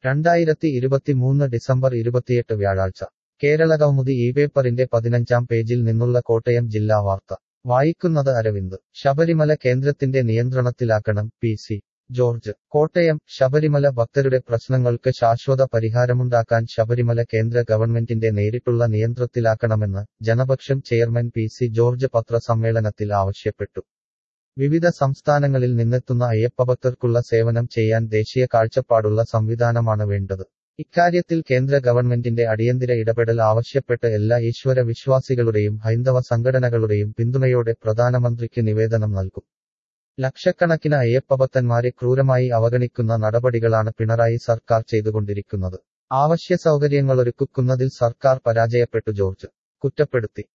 രണ്ടായിരത്തി ഇരുപത്തിമൂന്ന് ഡിസംബർ ഇരുപത്തിയെട്ട് വ്യാഴാഴ്ച കേരളകൗമുദി ഈ പേപ്പറിന്റെ പതിനഞ്ചാം പേജിൽ നിന്നുള്ള കോട്ടയം ജില്ലാ വാർത്ത വായിക്കുന്നത് അരവിന്ദ് ശബരിമല കേന്ദ്രത്തിന്റെ നിയന്ത്രണത്തിലാക്കണം പി സി ജോർജ് കോട്ടയം ശബരിമല ഭക്തരുടെ പ്രശ്നങ്ങൾക്ക് ശാശ്വത പരിഹാരമുണ്ടാക്കാൻ ശബരിമല കേന്ദ്ര ഗവൺമെന്റിന്റെ നേരിട്ടുള്ള നിയന്ത്രണത്തിലാക്കണമെന്ന് Janapaksham chairman P C George പത്രസമ്മേളനത്തിൽ ആവശ്യപ്പെട്ടു വിവിധ സംസ്ഥാനങ്ങളിൽ നിന്നെത്തുന്ന അയ്യപ്പഭക്തർക്കുള്ള സേവനം ചെയ്യാൻ ദേശീയ കാഴ്ചപ്പാടുള്ള സംവിധാനമാണ് വേണ്ടത് ഇക്കാര്യത്തിൽ കേന്ദ്ര ഗവൺമെന്റിന്റെ അടിയന്തര ഇടപെടൽ ആവശ്യപ്പെട്ട് എല്ലാ ഈശ്വര വിശ്വാസികളുടെയും ഹൈന്ദവ സംഘടനകളുടെയും പിന്തുണയോടെ പ്രധാനമന്ത്രിക്ക് നിവേദനം നൽകും ലക്ഷക്കണക്കിന് അയ്യപ്പഭക്തന്മാരെ ക്രൂരമായി അവഗണിക്കുന്ന നടപടികളാണ് പിണറായി സർക്കാർ ചെയ്തുകൊണ്ടിരിക്കുന്നത് ആവശ്യ സൗകര്യങ്ങളൊരുക്കുന്നതിൽ സർക്കാർ പരാജയപ്പെട്ടു ജോർജ് കുറ്റപ്പെടുത്തി